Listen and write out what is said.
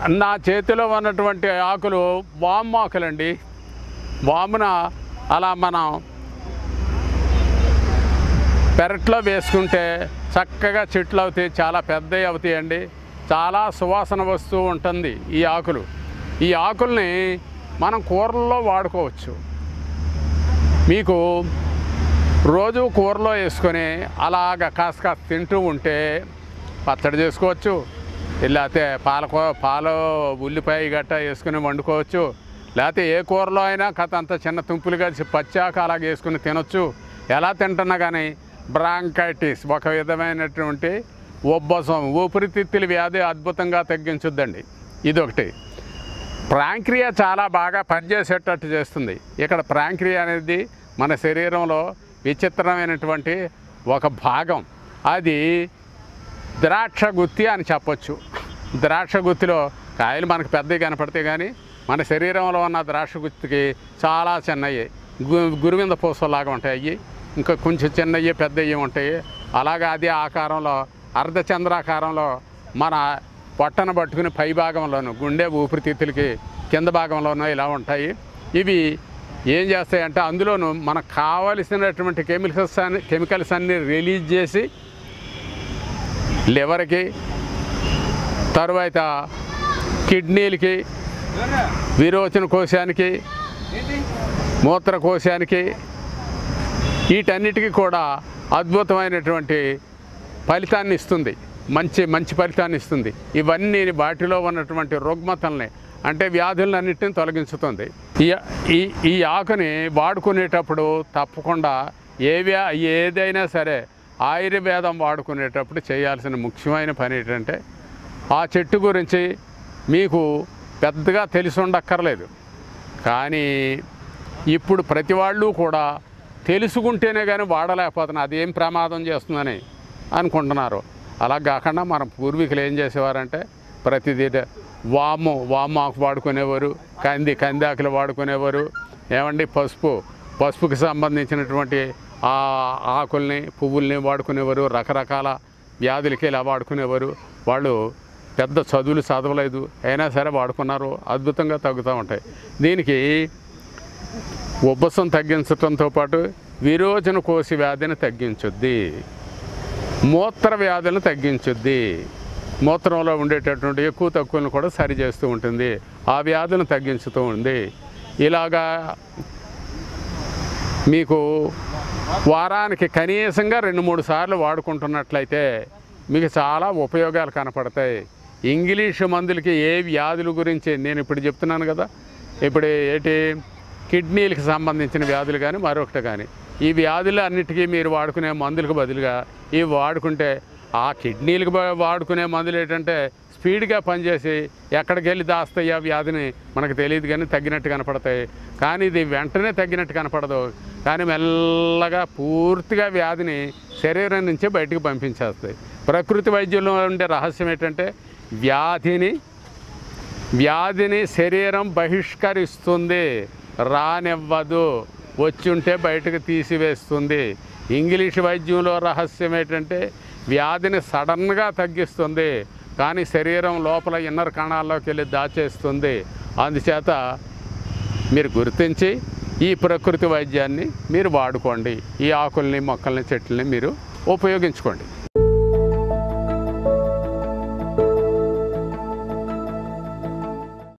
నా చేతిలో ఉన్నటువంటి ఆకులు వాము ఆకులండి వామున అలా మనం పెరట్లో వేసుకుంటే చక్కగా చెట్లు అవుతాయి చాలా పెద్దవి అవుతాయండి చాలా సువాసన వస్తూ ఉంటుంది ఈ ఆకులు ఈ ఆకుల్ని మనం కూరల్లో వాడుకోవచ్చు మీకు రోజు కూరలో వేసుకొని అలాగ కాస్త కాస్త తింటూ ఉంటే పచ్చడి చేసుకోవచ్చు లేకపోతే పాలకూ పాలు ఉల్లిపాయ గట్ట వేసుకుని వండుకోవచ్చు లేకపోతే ఏ కూరలో అయినా కథ అంత చిన్న తుంపులు కలిసి పచ్చాక అలాగ వేసుకుని తినొచ్చు ఎలా తింటున్నా కానీ బ్రాంకైటిస్ ఒక విధమైనటువంటి ఉబ్బసం ఊపిరితిత్తుల వ్యాధి అద్భుతంగా తగ్గించుద్దండి ఇదొకటి ప్రాంక్రియా చాలా బాగా పనిచేసేటట్టు చేస్తుంది ఇక్కడ ప్రాంక్రియా అనేది మన శరీరంలో విచిత్రమైనటువంటి ఒక భాగం అది ద్రాక్ష గుత్తి అని చెప్పొచ్చు ద్రాక్ష గుత్తిలో కాయలు మనకు పెద్దవి కనపడతాయి కానీ మన శరీరంలో ఉన్న ద్రాక్ష గుత్తికి చాలా చిన్నవి గు గురువింద పూసలాగా ఉంటాయి అవి ఇంకా కొంచెం చిన్నవి పెద్దవి ఉంటాయి అలాగా అది ఆకారంలో అర్ధచంద్రాకారంలో మన పొట్టను పట్టుకుని పై భాగంలోను గుండె ఊపిరితిత్తులకి కింద భాగంలోనూ ఇలా ఉంటాయి ఇవి ఏం చేస్తాయంటే అందులోనూ మనకు కావలసినటువంటి కెమికల్స్ అన్ని కెమికల్స్ అన్ని రిలీజ్ చేసి లివర్కి తరువాత కిడ్నీలకి విరోచన కోశానికి మూత్రకోశానికి వీటన్నిటికీ కూడా అద్భుతమైనటువంటి ఫలితాన్ని ఇస్తుంది మంచి మంచి ఫలితాన్ని ఇస్తుంది ఇవన్నీ వాటిలో ఉన్నటువంటి రుగ్మతల్ని అంటే వ్యాధులన్నింటిని తొలగించుతుంది ఈ ఈ ఈ ఆకుని వాడుకునేటప్పుడు తప్పకుండా ఏ వ్యా ఏదైనా సరే ఆయుర్వేదం వాడుకునేటప్పుడు చేయాల్సిన ముఖ్యమైన పని ఏంటంటే ఆ చెట్టు గురించి మీకు పెద్దగా తెలిసి ఉండక్కర్లేదు కానీ ఇప్పుడు ప్రతి వాళ్ళు కూడా తెలుసుకుంటేనే కానీ వాడలేకపోతున్నారు అదేం ప్రమాదం చేస్తుందని అనుకుంటున్నారు అలా కాకుండా మన పూర్వీకులు ఏం చేసేవారంటే ప్రతిదీ వాము వాము ఆకు వాడుకునేవారు కంది కంది ఆకులు వాడుకునేవారు ఏమండి పసుపు పసుపుకి సంబంధించినటువంటి ఆ ఆకుల్ని పువ్వుల్ని వాడుకునేవారు రకరకాల వ్యాధులకి ఇలా వాడుకునేవారు వాళ్ళు పెద్ద చదువులు చదవలేదు అయినా సరే వాడుకున్నారు అద్భుతంగా తగ్గుతూ ఉంటాయి దీనికి ఉబ్బసం తగ్గించడంతో పాటు విరోచన కోసి వ్యాధిని తగ్గించుద్ది మూత్ర వ్యాధులను తగ్గించుద్ది మూత్రంలో ఉండేటటువంటి ఎక్కువ తక్కువలను కూడా సరి చేస్తూ ఉంటుంది ఆ వ్యాధులను తగ్గించుతూ ఉంది ఇలాగా మీకు వారానికి కనీసంగా రెండు మూడు సార్లు వాడుకుంటున్నట్లయితే మీకు చాలా ఉపయోగాలు కనపడతాయి ఇంగ్లీషు మందులకి ఏ వ్యాధుల గురించి నేను ఇప్పుడు చెప్తున్నాను కదా ఇప్పుడు ఏంటి కిడ్నీలకు సంబంధించిన వ్యాధులు కానీ మరొకటి కానీ ఈ వ్యాధులు అన్నిటికీ మీరు వాడుకునే మందులకు బదులుగా ఇవి వాడుకుంటే ఆ కిడ్నీలకు బ- వాడుకునే మందులు ఏంటంటే స్పీడ్గా పనిచేసి ఎక్కడికి వెళ్ళి దాస్తాయి ఆ వ్యాధిని మనకు తెలియదు కానీ తగ్గినట్టు కనపడతాయి కానీ ఇది వెంటనే తగ్గినట్టు కనపడదు కానీ మెల్లగా పూర్తిగా వ్యాధిని శరీరం నుంచి బయటకు పంపించేస్తాయి ప్రకృతి వైద్యంలో ఉండే రహస్యం ఏంటంటే వ్యాధిని వ్యాధిని శరీరం బహిష్కరిస్తుంది రానివ్వదు వచ్చుంటే బయటకు తీసివేస్తుంది ఇంగ్లీష్ వైద్యంలో రహస్యం ఏంటంటే వ్యాధిని సడన్గా తగ్గిస్తుంది కానీ శరీరం లోపల ఇన్నర్ కణాల్లోకి వెళ్ళి దాచేస్తుంది అందుచేత మీరు గుర్తించి ఈ ప్రకృతి వైద్యాన్ని మీరు వాడుకోండి ఈ ఆకుల్ని మొక్కల్ని చెట్లని మీరు ఉపయోగించుకోండి